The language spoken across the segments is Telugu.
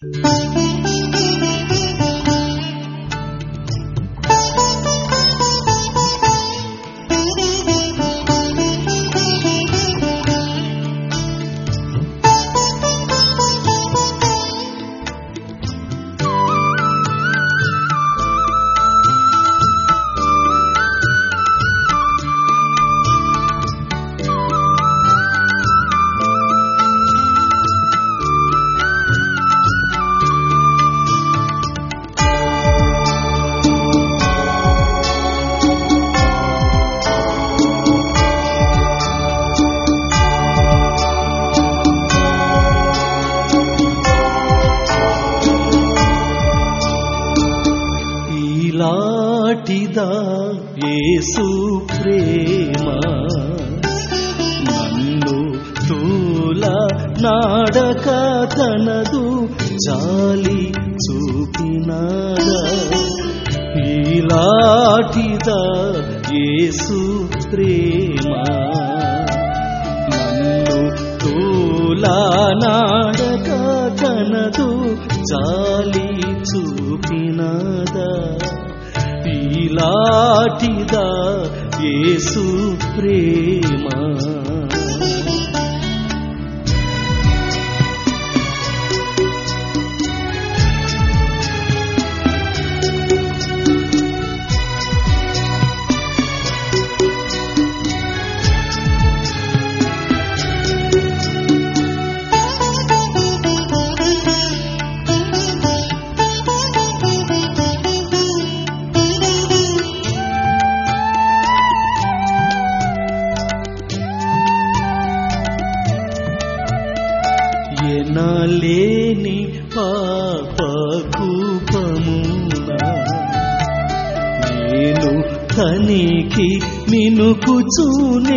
ఈలాటిదా యేసు ప్రేమ నన్ను తూల నాడక తనదు జాలి చూపినాడా ఈలాటిదా యేసు ప్రేమ నన్ను తూల నాడక తనదు జాలి చూపినదా ఈలాటిదా యేసు ప్రేమ ఎనలేని పాప కూపమున నేను తనికి మినుకుచూనే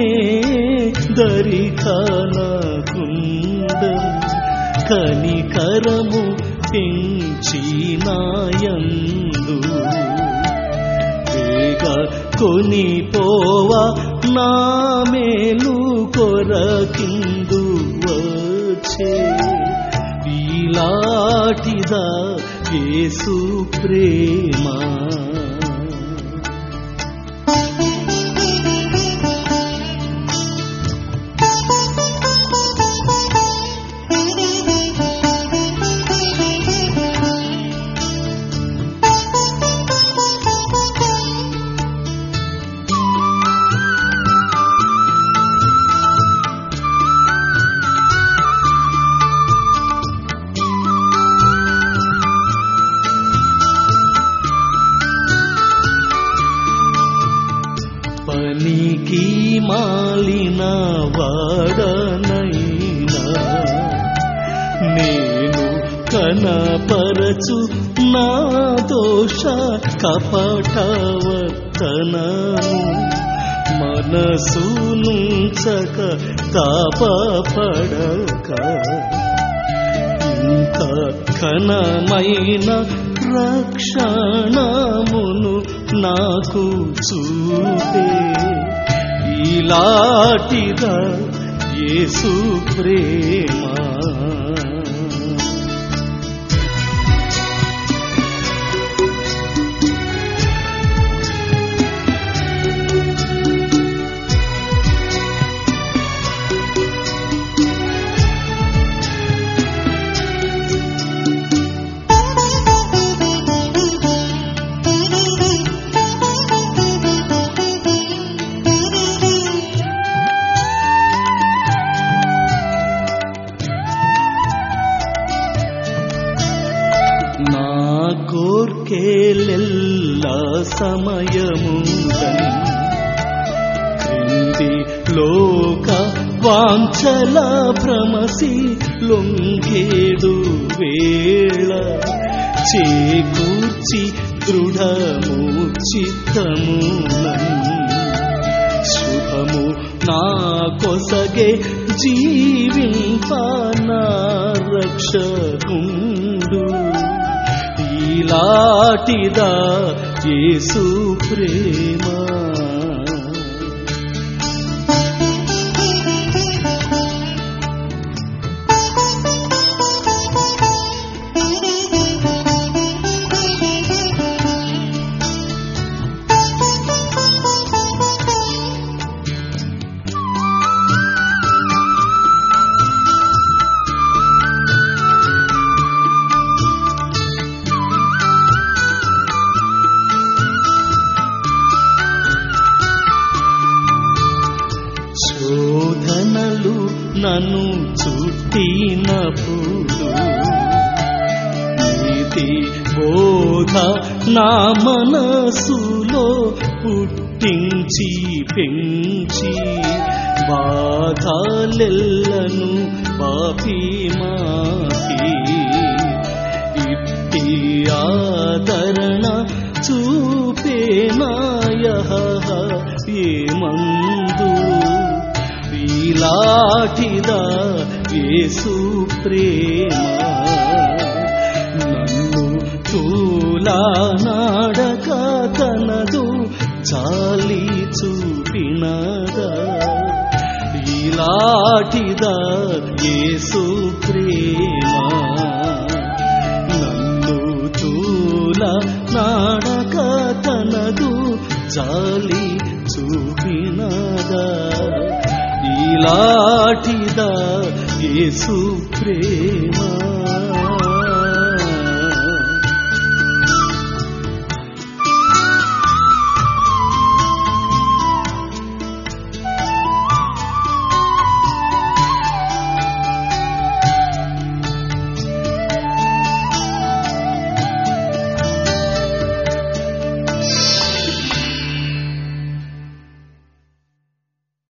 దరికాలకుండం కనికరము పెంచినాయందు వేగ కొనిపోవా నా మేలు కొరకిందు వచ్చే ఈలాటిదా యేసు ప్రేమ పనికి మాలిన వాడనైనా నేను కనపరచు నా దోష కపటవర్తనము మనసును చక తాపపడక ఇంత ఘనమైన రక్షణమును నాకు చూపే ఈలాటిదా యేసు ప్రేమ నా కోర్కేలెల్ల సమయముందని క్రింది లోక వాంఛల భ్రమసి లొంగేడు వేళ చేకూర్చి దృఢము చిత్తములను శుభము నా కొసగే జీవింప నా రక్షకుండు ఈలాటిదా యేసు ప్రేమ Thank you. నా మనసులో పుట్టించి పెంచి బాధాలెల్లను పాపి మాపి ఇట్టి ఆదరణ చూపే నాయహ ఏమందు ఈలాటిదా యేసు ప్రేమ నన్ను తూలా నాడక కనదు చాలి చూపినదా ఇలాటిదా యేసు ప్రేమ నన్ను తూల నాడక తనదు జాలి చూపినదా ఇలాటిదా యేసు ప్రేమ